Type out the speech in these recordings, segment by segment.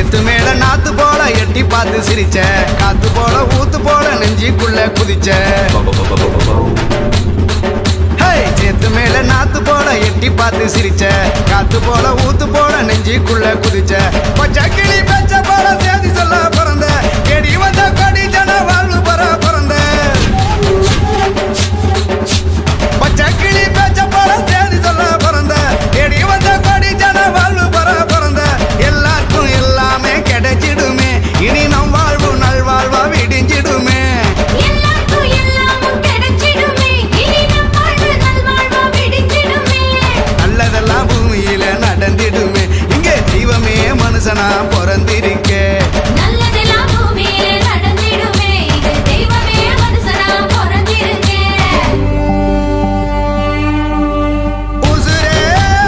சேத்து மேல நாத்து போல எட்டி பார்த்து சிரிச்ச காத்து போல ஊத்து போல நெஞ்சிக்குள்ள குதிச்ச ஹே, சேத்து மேல நாத்து போல எட்டி பார்த்து சிரிச்ச காத்து போல ஊத்து போல நெஞ்சிக்குள்ள குதிச்ச பச்சை கிளி பச்சை போல சேதி சொல்ல பிறந்த கேடி வந்த கொடி ஜன வாழ்வு பெற பிறந்த பச்சை கிளி பச்சை போல சேதி சொல்ல பிறந்த கேடி வந்த கொடி ஜன வாழ்வு பெற பிறந்த எல்லாருக்கும் எல்லாமே கிடைச்சிடுமே இனி நம் வாழ்வு நல்வாழ்வா விடிஞ்சிடுமே எல்லாருக்கும் எல்லாமும் கிடைச்சிடுமே இனி நம் வாழ்வு நல்வாழ்வா விடிஞ்சிடுமே நல்லதெல்லாம் பூமியில நடந்திடுமே இங்கே தெய்வமே மனுஷனா பிறந்திருக்கே நல்லதெல்லாம் பூமியிலே நடந்திடுமே இது தெய்வமே மனுஷனா பிறந்திருக்கேன் உசுரே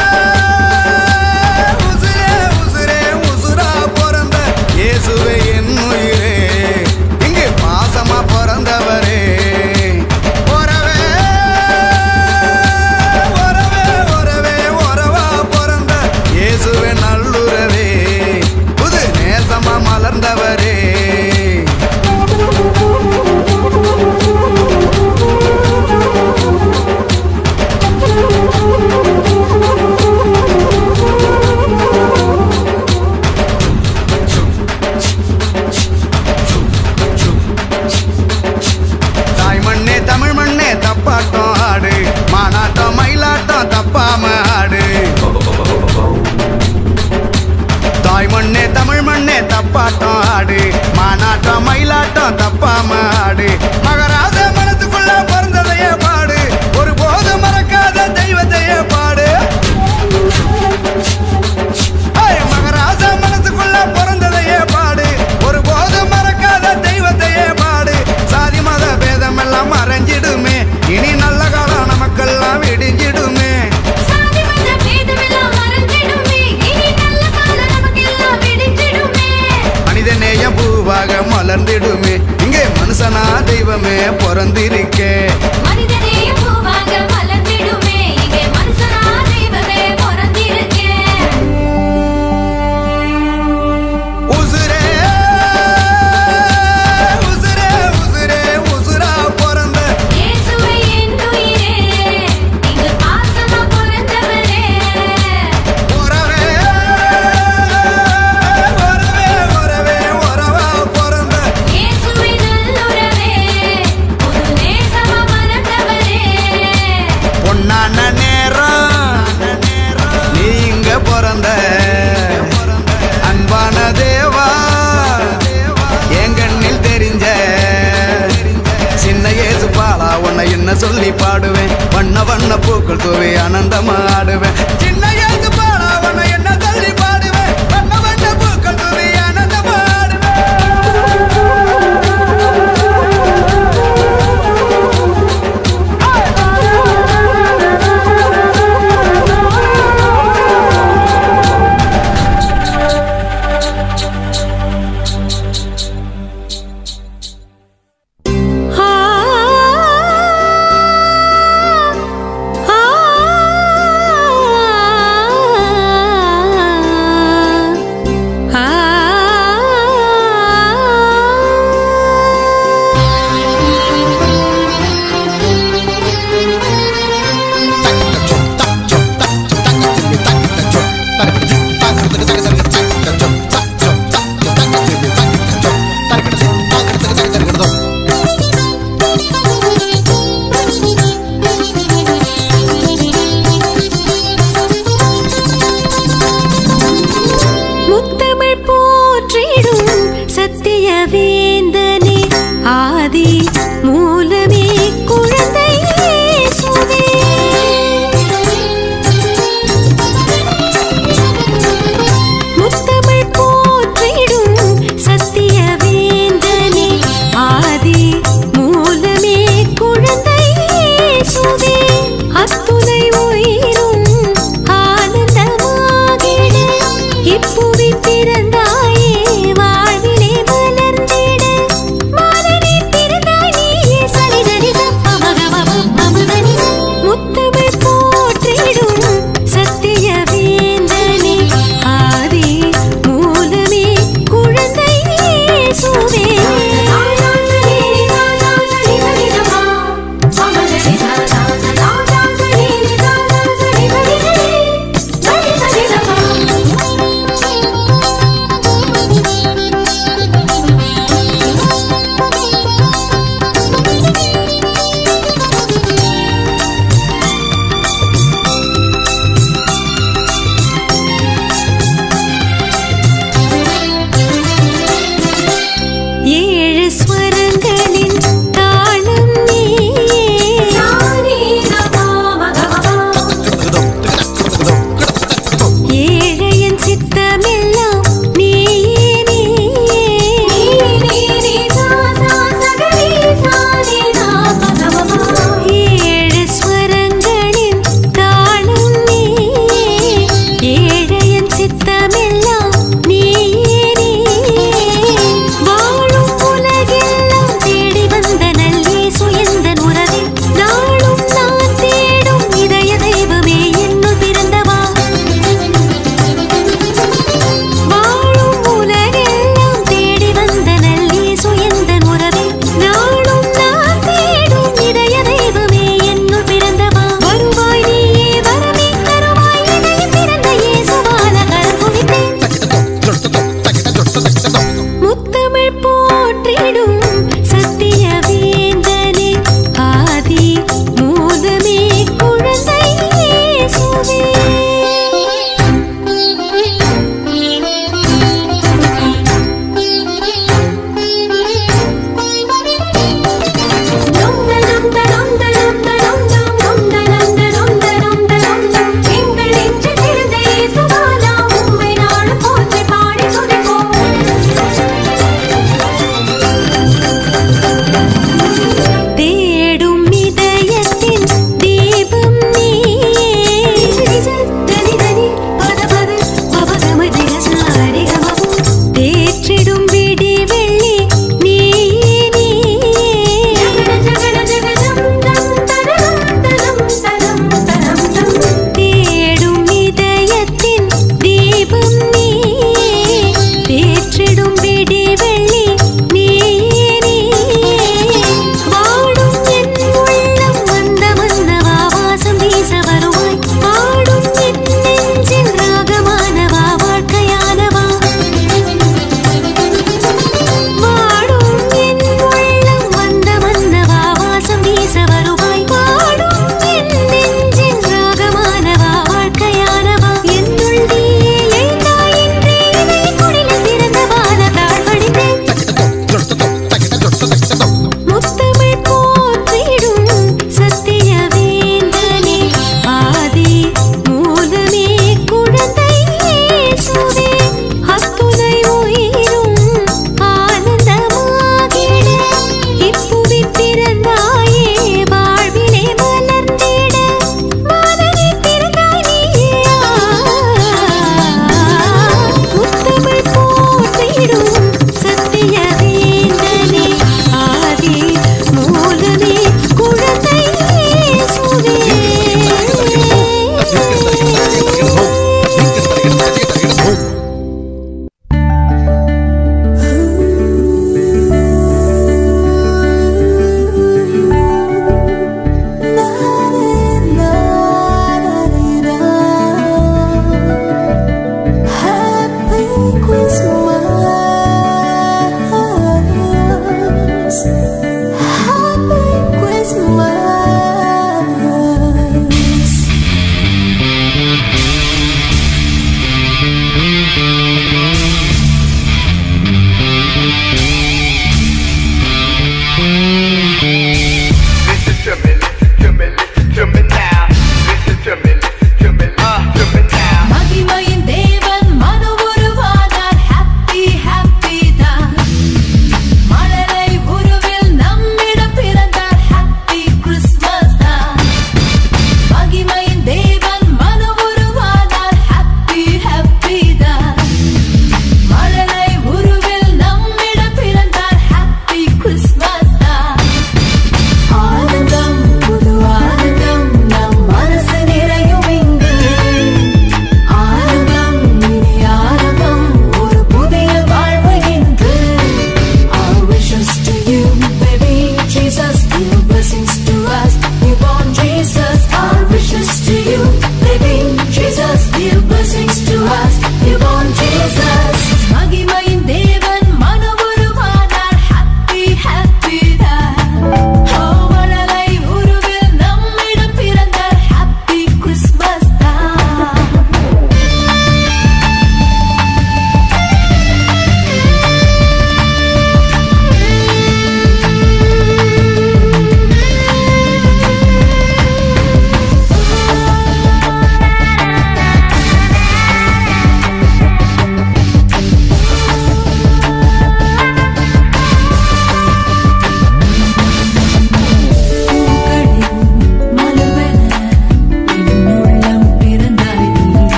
உசுரே உசுரே உசுரா பிறந்த இயேசுவே என் உயிரே இங்கே பாசமா பிறந்தவரே உறவே உறவே உறவே உறவா பிறந்த இயேசுவே நல்லுறவே புது நேசமா மலர்ந்தவரே தாய் மண்ணே தமிழ் மண்ணே தப்பாட்டம் ஆடு மானாட்டம் மயிலாட்டம் தப்பாம ஆடு தாய் மண்ணே தமிழ் மண்ணே தப்பாட்டம் ஆடு மானாட்டம் மயிலாட்டம் தப்பாம ஆடு மகராச மனசுக்குள்ள பிறந்ததையே பாடு ஒரு போது மறக்காத தெய்வத்தையே பாடு ஏய், மகராச மனசுக்குள்ள பிறந்ததையே பாடு ஒரு போது மறக்காத தெய்வத்தையே பாடு சாதி மத பேதம் எல்லாம் மறைஞ்சிடுமே இனி நல்ல காலம் நமக்கெல்லாம் விடிஞ்சிடுமே சாதி மத பேதமெல்லாம் மறைஞ்சிடுமே இனி நல்ல காலம் நமக்கெல்லாம் விடிஞ்சிடுமே மனித நேயம் பூவாக மலர்ந்திடுமே இங்கே மனுஷனா தெய்வமே பிறந்திருக்கே மனிதனே பூவாக மலர்ந்திடுமே இங்கே மனுஷனா தெய்வமே பிறந்திருக்கேன் உசுரே உசுரே உசுரே உசுரா பிறந்த இயேசுவே என் உயிரே இங்கு பாசமா பிறந்தவரே உறவே உறவே உறவே உறவா பிறந்த இயேசுவே நல்லுறவே புது நேசமா மலர்ந்தவரே பொன்னான நேரம் நீ இங்க பிறந்த அன்பான தேவா என் கண்ணில் தெரிஞ்ச சின்ன ஏசு பாலா உன்னை என்ன சொல்லி பாடுவேன் வண்ண வண்ண பூக்கள் தூவி ஆனந்தமா ஆடுவேன் சின்ன ஏசு பாலா உன்னை என்ன சொல்லி பாடுவேன் வண்ண வண்ண பூக்கள் தூவி ஆனந்தமா ஆ ஆ முத்தமிழ் போற்றிடும் சத்திய வேந்தனே ஆதி மூலமே குழந்தை இயேசுவே. முத்தமிழ் போற்றிடும் சத்திய வேந்தனே ஆதி மூலமே குழந்தை இயேசுவே. அத்துணை உயிரும் ஆனந்தமாகிட இப்புவி பிறந்தாயே வாழ்விலே மலர்ந்திட மாலனே பிறந்தாய் நீயே சனிதனி சப்ப மகவபம் அமுதனி ச. முத்தமிழ் போற்றிடும் சத்திய வேந்தனே ஆதி மூலமே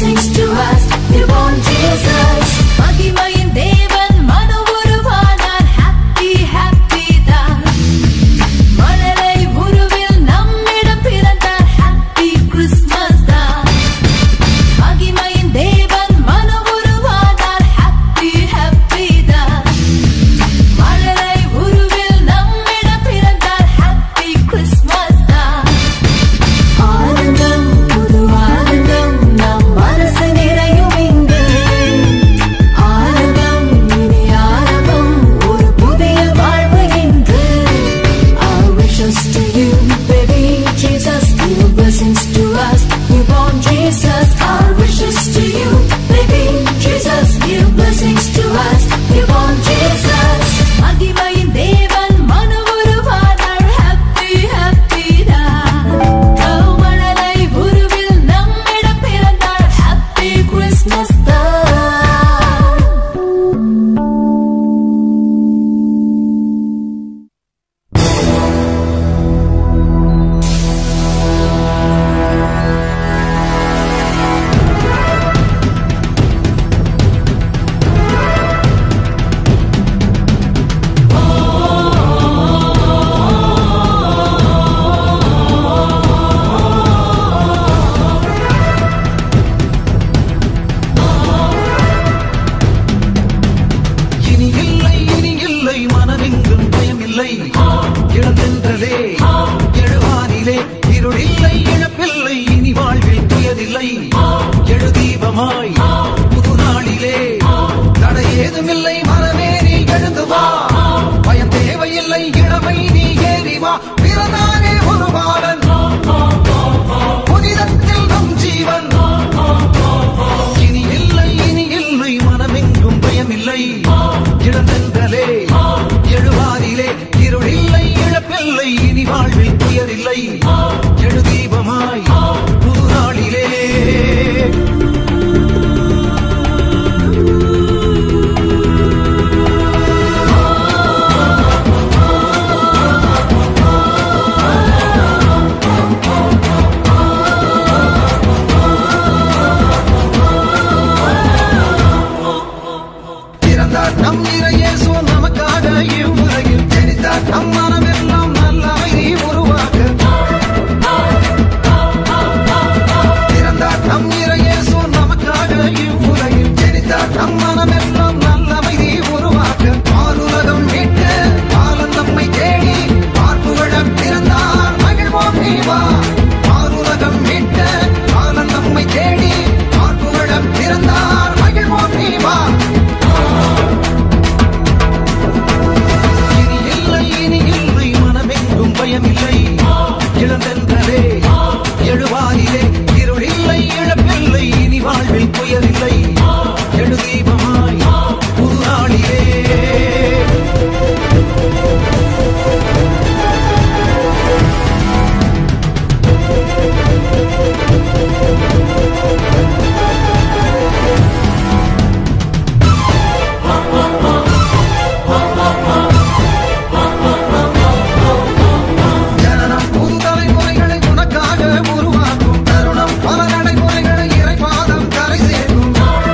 blessings to us. You born Jesus. மகிமையின் தேவன் மனு உருவானார். Happy, happy தான். மழலை உருவில் நம்மிடம் பிறந்தார். Happy Christmas தான். மகிமையின் தேவன் மனு உருவானார். Happy, happy தான். மழலை உருவில் நம்மிடம் பிறந்தார். Happy Christmas தான். ஆனந்தம் புது ஆனந்தம் நம் மனசு நிறையும் இங்கு ஆனந்தம் இனி ஆரம்பம் ஒரு புதிய வாழ்வு இன்று Our wishes to you baby Jesus your blessings to us you born Jesus Our wishes to you baby Jesus your blessings to us you born Jesus மகிமையின் தேவன் மனு உருவானார் happy happy தான் கௌமழலை உருவில் நம்மிடம் பிறந்தார் happy Christmas தான் இனி இல்லை இனி இல்லை மனமெங்கும் பயமில்லை இழந்தென்றதே எழுவானிலே இருளில்லை இழப்பில்லை இனி வாழ்வில் துயரில்லை எழு தீபமாய் புது நாளிலே தடை ஏதுமில்லை மனமே நீ எழுந்து வா பயம் தேவையில்லை இளமை நீ ஏறி வா பிறனானே ஒரு பாலன் புனிதத்தில் நம் ஜீவன் இனி இல்லை இனி இல்லை மனமெங்கும் பயமில்லை இழந்தென்றலே எழுவாரிலே இருளில்லை இழப்பில்லை இனி வாழ்வில் துயரில்லை எழு தீபமாய் புது நாளிலே பிறந்தார் நம் இறையேசு நமக்காக இவ்வுலகில் ஜனித்தார் நம் மனமெல்லாம் நல்ல அமைதி உருவாக்க பிறந்தார் நம் இறையேசு நமக்காக இவ்வுலகில் ஜனித்தார் நம் மனமெல்லாம் நல்ல அமைதி உருவாக்க ஆளுலகம் மீட்க பாலன் நம்மை தேடி பார்ப்புகழ பிறந்தார் மகிழ்வோம் நீ வா ஆளுலகம் மீட்க பாலன் நம்மை தேடி பார்ப்புகழ பிறந்தார் மகிழ்வோம் நீ வா இனி இல்லை இனி இல்லை மனமெங்கும் பயமில்லை இழந்தென்றலே எழுவானிலே இருளில்லை இழப்பில்லை இனி வாழ்வில் புயலில்லை எழு தீபமாய் புது நாளிலே ஜனனம் புது தலைமுறைகளை உனக்காக உருவாக்கும் தருணம் பல நடைமுறைகளை இறைபாதம் கரை சேர்க்கும்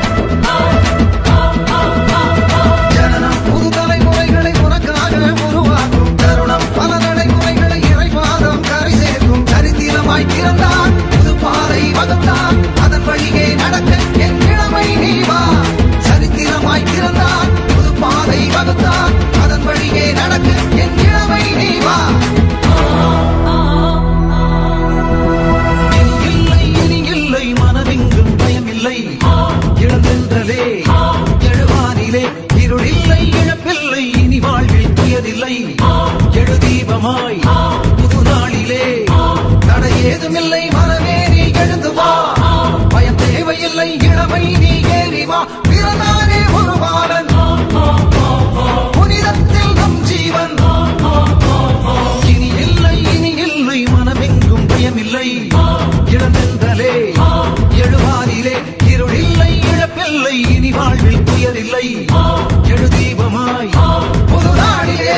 ஜனனம் புது தலைமுறைகளை உனக்காக உருவாக்கும் தருணம் பல நடைமுறைகளை இறைபாதம் கரை சேர்க்கும் சரித்திரமாய் பிறந்தான் புது பாதை வகுத்தான் அதன் வழியே நடக்க என் இளமை நீ வா சரித்திரமாய் பிறந்தான் புது பாதை வகுத்தான் அதன் வழியே நடக்க என் இளமை நீ வா இனி இல்லை இனி இல்லை மனமெங்கும் பயமில்லை இழந்தென்றலே எழுவானிலே இருளில்லை இழப்பில்லை இனி வாழ்வில் துயரில்லை எழு தீபமாய் புது நாளிலே தடை ஏதுமில்லை மனமே நீ எழுந்து வா பயம் தேவையில்லை இளமை நீ ஏறி வா பிறனானே ஒரு பாலன் புனிதத்தில் நம் ஜீவன் இனி இல்லை இனி இல்லை மனமெங்கும் பயமில்லை இழந்தென்றலே எழுவாரிலே இருளில்லை இழப்பில்லை இனி வாழ்வில் துயரில்லை எழு தீபமாய் புது நாளிலே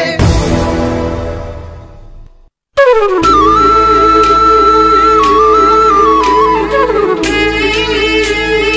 Thank you.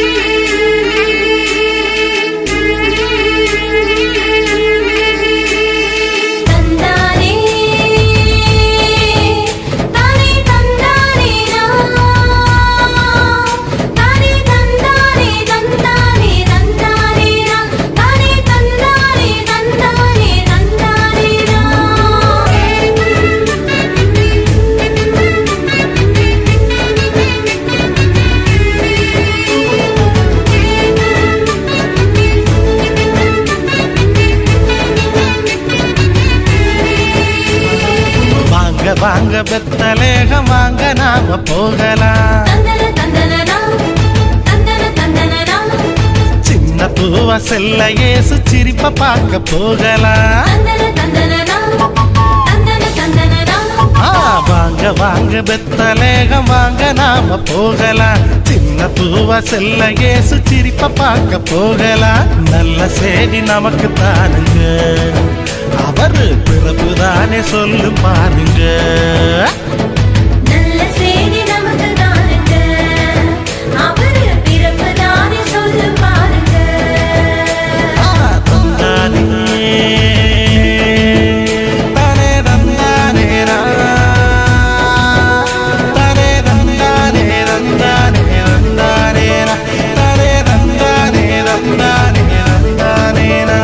வாங்க பெத்தலேகம் வாங்க நாம போகலாம் தந்தன தந்தனனா தந்தன தந்தனனா சின்ன பூவா செல்ல ஏசு சிரிப்ப பார்க்க போகலாம் தந்தன தந்தனனா தந்தன தந்தனனா ஆ, வாங்க வாங்க பெத்தலேகம் வாங்க நாம போகலாம் சின்ன பூவா செல்ல ஏசு சிரிப்ப பார்க்க போகலாம் நல்ல செய்தி நமக்கு தானுங்க அவரு பிறப்புதானே சொல்லு பாருங்க நல்ல செய்தி நமக்கு தானுங்க அவரு பிறப்பு தானே சொல்லு பாருங்க தந்தானே தானே தந்தானே ரா. தானே தந்தானே தந்தானே தந்தானே ரா. தானே தந்தானே தந்தானே தந்தானே ரா.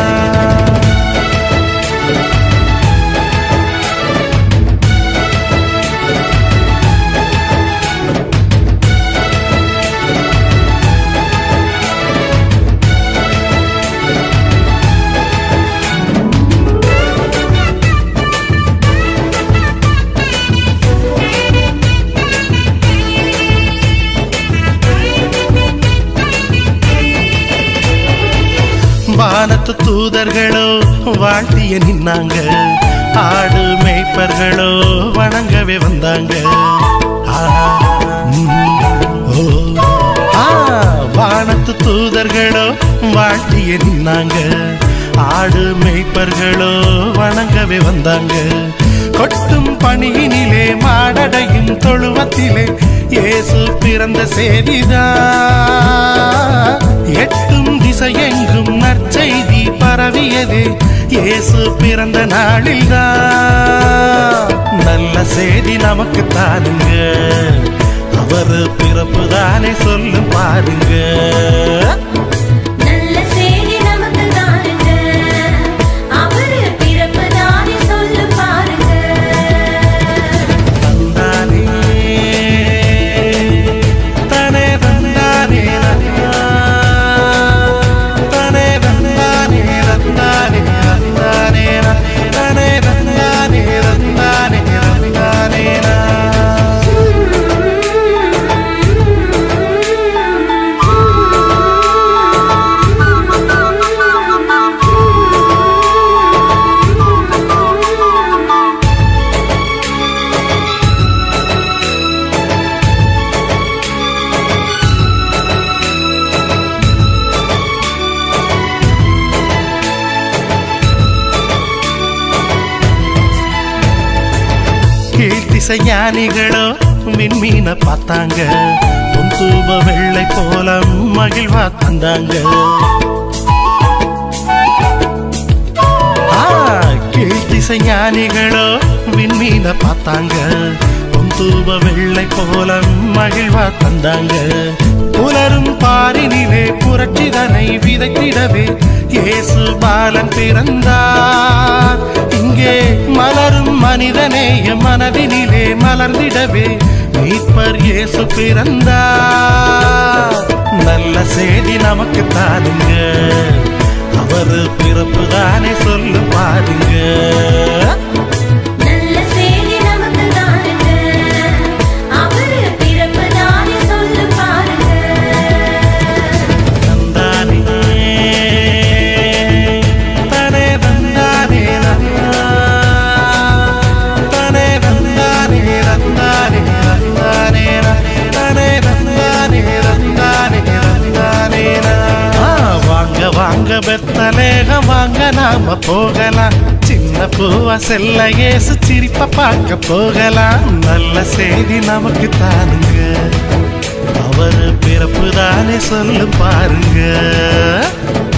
வானத்து தூதர்களோ வாழ்த்திய நின்னாங்க ஆடு மேய்ப்பர்களோ வணங்கவே வந்தாங்க ஆ, ம், ஓ. ஆ, வானத்து தூதர்களோ வாழ்த்திய நின்னாங்க ஆடு மேய்ப்பர்களோ வணங்கவே வந்தாங்க கொட்டும் பணியினிலே மாடடையும் தொழுவத்திலே இயேசு பிறந்த செய்திதான் எட்டும் திசையெங்கும் நற்செய்தி பரவியதே இயேசு பிறந்த நாளில்தான் நல்ல செய்தி நமக்கு தானுங்க அவர் பிறப்பு தானே சொல்லும் பாருங்க நல்ல செய்தி நமக்கு தானுங்க அவரு பிறப்பு தானே சொல்லு பாருங்க தந்தானே தனே தந்தானே ரத்தா. தனே தந்தானே ரத்தானே ரத்தானே ரா. தனே தந்தானே ரத்தானே ரத்தானே ரா. கீழ்த்திசை ஞானிகளோ விண்மீன பார்த்தாங்க உன் தூப வெள்ளை போல மகிழ்வா தந்தாங்க ஆ, கீழ்த்திசை ஞானிகளோ விண்மீன பார்த்தாங்க உன் தூப வெள்ளை போல மகிழ்வா தந்தாங்க புலரும் பாரினிலே புரட்சிதனை விதைத்திடவே இயேசு பாலன் பிறந்தார் இங்கே மலரும் மனிதனேய மனதினிலே மலர்ந்திடவே மீட்பர் இயேசு பிறந்தார் நல்ல செய்தி நமக்கு தானுங்க அவர் பிறப்பு தானே சொல்லு பாருங்க நல்ல செய்தி நமக்கு தானுங்க அவரு பிறப்பு தானே சொல்லு பாருங்க தந்தானே தனே தந்தானே ரத்தா. தனே தந்தானே ரத்தானே ரத்தானே ரா. தனே தந்தானே ரத்தானே ரத்தானே ரா. ஆ, வாங்க வாங்க பெத்தலேகம் வாங்க நாம போகலாம் சின்ன பூவா செல்ல ஏசு சிரிப்ப பார்க்க போகலாம் நல்ல செய்தி நமக்கு தானுங்க அவர் பிறப்பு தானே சொல்லு பாருங்க